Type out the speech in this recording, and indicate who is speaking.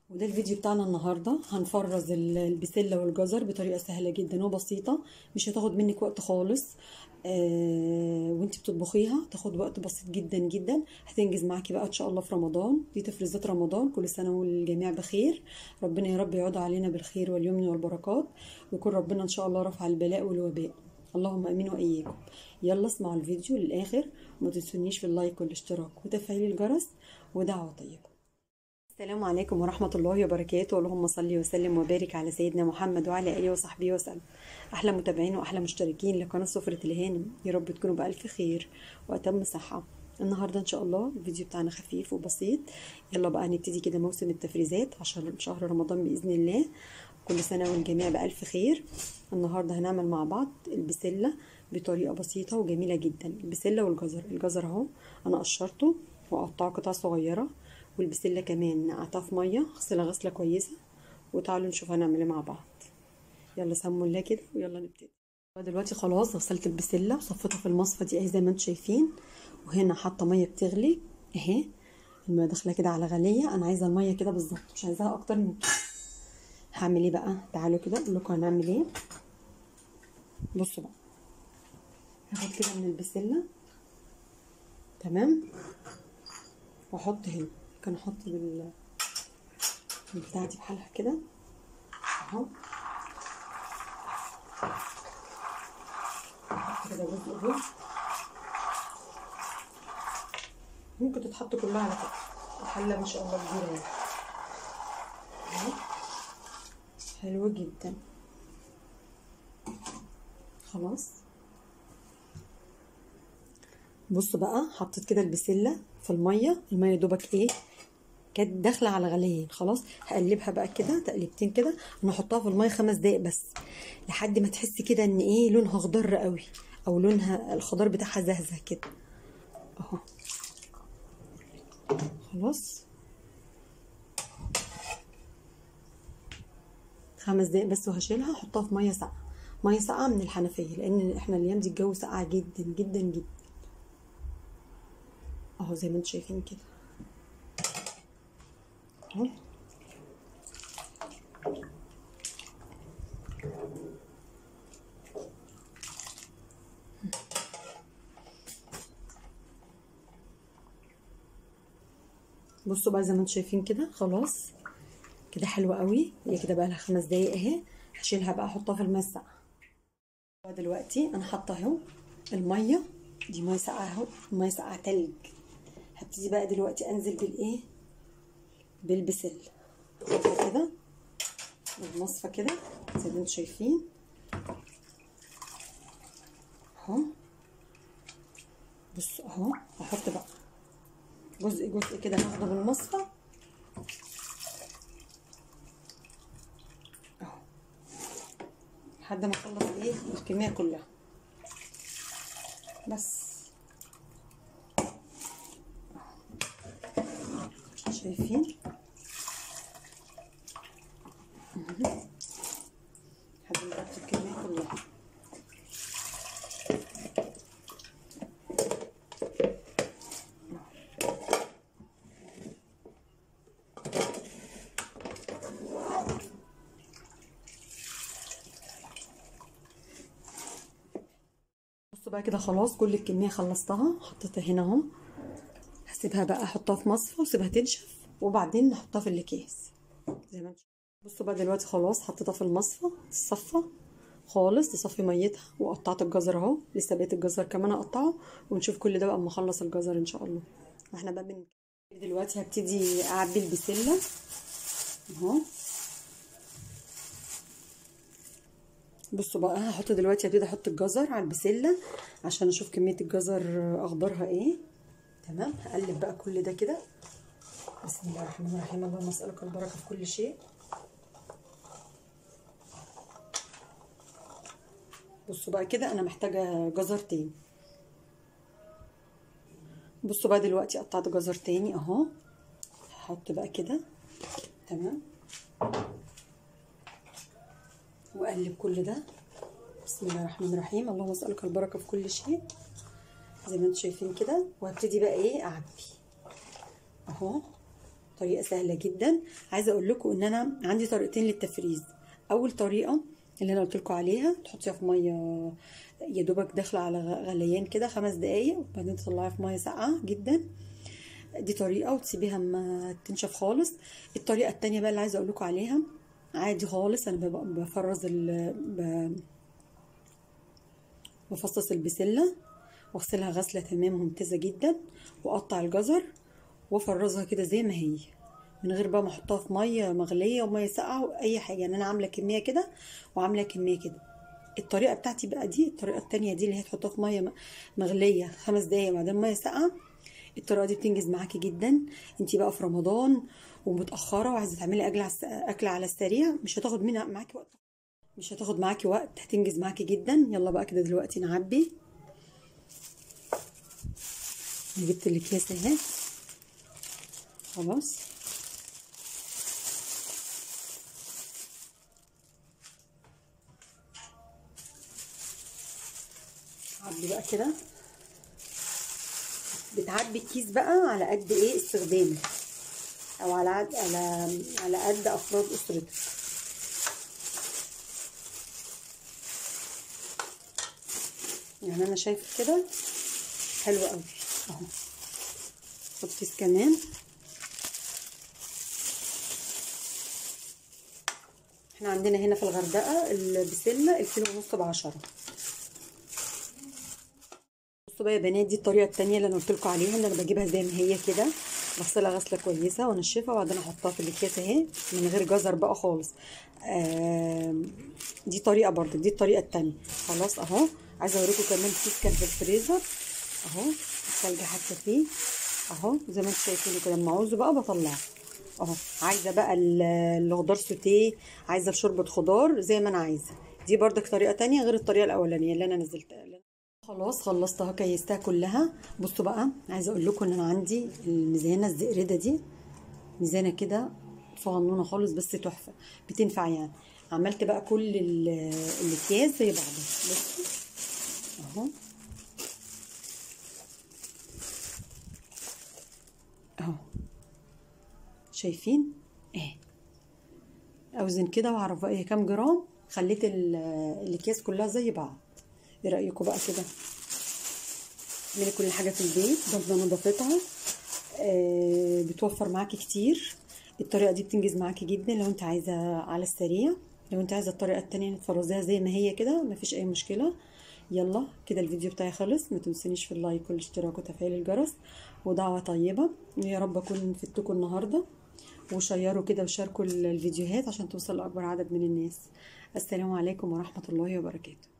Speaker 1: وده الفيديو بتاعنا النهارده هنفرز ال- البسله والجزر بطريقه سهله جدا وبسيطه مش هتاخد منك وقت خالص آه وانت بتطبخيها تاخد وقت بسيط جدا جدا هتنجز معاكي بقى ان شاء الله في رمضان دي تفريزات رمضان كل سنه والجميع بخير ربنا يا رب يعود علينا بالخير واليمن والبركات ويكون ربنا ان شاء الله رفع البلاء والوباء اللهم امين واياكم يلا اسمعوا الفيديو للاخر وما تنسونيش في اللايك والاشتراك وتفعيل الجرس ودعوه طيبه السلام عليكم ورحمة الله وبركاته اللهم صل وسلم وبارك على سيدنا محمد وعلى آله وصحبه وسلم أحلى متابعين وأحلى مشتركين لقناة سفرة الهانم يا رب تكونوا بألف خير وأتم صحة النهاردة إن شاء الله الفيديو بتاعنا خفيف وبسيط يلا بقى نبتدي كده موسم التفريزات عشان شهر رمضان بإذن الله كل سنة والجميع بألف خير النهاردة هنعمل مع بعض البسلة بطريقة بسيطة وجميلة جدا البسلة والجزر الجزر اهو أنا قشرته وأقطعه قطع صغيرة والبسله كمان نقعتها في ميه اغسلها غسله كويسه وتعالوا نشوف هنعمل ايه مع بعض يلا سموا الله كده ويلا نبتدي دلوقتي خلاص غسلت البسله وصفيتها في المصفى دي اهي زي ما انتم شايفين وهنا حاطه ميه بتغلي اهي الميه داخله كده على غليه انا عايزه الميه كده بالظبط مش عايزاها اكتر من كده هعمل ايه بقى تعالوا كده اقول لكم هنعمل ايه بصوا بقى هاخد كده من البسله تمام واحط هنا ممكن احط بال بتاعتي بحالها كده اهو احط كده جزء جزء ممكن تتحط كلها على كده الحله ما شاء الله كبيره يعني اهو حلوه جدا خلاص بصوا بقى حطيت كده البسله في الميه الميه دوبك ايه كانت داخله على غليان خلاص هقلبها بقى كده تقليبتين كده انا احطها في الميه خمس دقايق بس لحد ما تحسي كده ان ايه لونها خضر قوي او لونها الخضار بتاعها زهزه كده اهو خلاص خمس دقايق بس وهشيلها احطها في ميه ساقعه ميه ساقعه من الحنفيه لان احنا الايام دي الجو ساقع جدا جدا جدا اهو زي ما انتم شايفين كده اهو بصوا بقى زي ما انتم شايفين كده خلاص كده حلوه قوي هي كده بقى لها خمس دقايق اهي هشيلها بقى احطها في الميه الساقعه دلوقتي انا حاطه اهو الميه دي ميه ساقعه اهو ميه ساقعه تلج هبتدي بقى دلوقتي انزل بالايه بالبسل كده بالمصفى كده زي ما انتم شايفين اهو بصوا اهو هحط بقى جزء جزء كده هاخده بالمصفى اهو لحد ما اخلص ايه الكميه كلها بس شايفين لحد ما احط الكميه كلها بصوا بقى كده خلاص كل الكميه خلصتها حطيتها هنا اهو هسيبها بقى احطها في مصفى واسيبها تنشف وبعدين نحطها في الاكياس زي ما انتم بصوا بقى دلوقتي خلاص حطيتها في المصفى تصفى خالص تصفي ميتها وقطعت الجزر اهو لسه بقيت الجزر كمان اقطعه ونشوف كل ده بقى اما اخلص الجزر ان شاء الله احنا بقى بن... دلوقتي هبتدي اعبي البسله اهو بصوا بقى هحط دلوقتي هبتدي احط الجزر على البسله عشان اشوف كميه الجزر اخبارها ايه تمام هقلب بقى كل ده كده بسم الله الرحمن الرحيم اللهم اسالك البركه في كل شيء بصوا بقى كده انا محتاجه جزر تاني بصوا بقى دلوقتي قطعت جزر تاني اهو هحط بقى كده تمام واقلب كل ده بسم الله الرحمن الرحيم اللهم اسالك البركه في كل شيء زي ما انتم شايفين كده وهبتدي بقى ايه اعبي اهو طريقه سهله جدا عايزه اقول لكم ان انا عندي طريقتين للتفريز اول طريقه اللي انا قلت لكم عليها تحطيها في ميه يا دوبك داخله على غليان كده خمس دقايق وبعدين تطلعيها في ميه ساقعه جدا دي طريقه وتسيبيها ما تنشف خالص الطريقه التانية بقى اللي عايزه اقول لكم عليها عادي خالص انا بفرز ال بفصص البسله واغسلها غسله تمام ممتازه جدا واقطع الجزر وافرزها كده زي ما هي من غير بقى ما احطها في ميه مغليه وميه ساقعه واي حاجه يعني انا عامله كميه كده وعامله كميه كده الطريقه بتاعتي بقى دي الطريقه التانية دي اللي هي تحطها في ميه مغليه خمس دقايق وبعدين ميه ساقعه الطريقه دي بتنجز معاكي جدا انت بقى في رمضان ومتاخره وعايزه تعملي اكل على اكل على السريع مش هتاخد منها معاكي وقت مش هتاخد معاكي وقت هتنجز معاكي جدا يلا بقى كده دلوقتي نعبي جبت الاكياس اهي خلاص عبي بقى كده بتعبي الكيس بقى على قد ايه استخدامك او على قد على على قد افراد اسرتك يعني انا شايفه كده حلو قوي اهو خد كيس كمان احنا عندنا هنا في الغردقه البسله الكيلو ونص بعشرة بصوا بقى يا بنات دي الطريقه التانية اللي انا قلت لكم عليها اللي انا بجيبها زي ما هي كده بغسلها غسله كويسه وانشفها وبعدين احطها في الاكياس اهي من غير جزر بقى خالص آه دي طريقه برضك دي الطريقه التانية خلاص اهو عايزه اوريكم كمان كيس كان في الفريزر اهو الثلج حتى فيه اهو زي ما انتم شايفين كده لما عاوزه بقى بطلعه اهو عايزه بقى الخضار سوتيه عايزه شوربه خضار زي ما انا عايزه دي برضك طريقه تانية غير الطريقه الاولانيه اللي انا نزلتها خلاص خلصتها كيستها كلها بصوا بقى عايزه اقول لكم ان انا عندي الميزانه الزئرده دي ميزانه كده صغنونه خالص بس تحفه بتنفع يعني عملت بقى كل الاكياس زي بعضها بصوا اهو اهو شايفين اهي اوزن كده واعرف بقى هي كام جرام خليت الاكياس كلها زي بعض ايه رايكم بقى كده اعملي كل حاجه في البيت ضمن نظافتها آه بتوفر معاكي كتير الطريقه دي بتنجز معاكي جدا لو انت عايزه على السريع لو انت عايزه الطريقه التانية تفرزيها زي ما هي كده مفيش اي مشكله يلا كده الفيديو بتاعي خلص ما تنسونيش في اللايك والاشتراك وتفعيل الجرس ودعوه طيبه يا رب اكون فدتكم النهارده وشيروا كده وشاركوا الفيديوهات عشان توصل لاكبر عدد من الناس السلام عليكم ورحمه الله وبركاته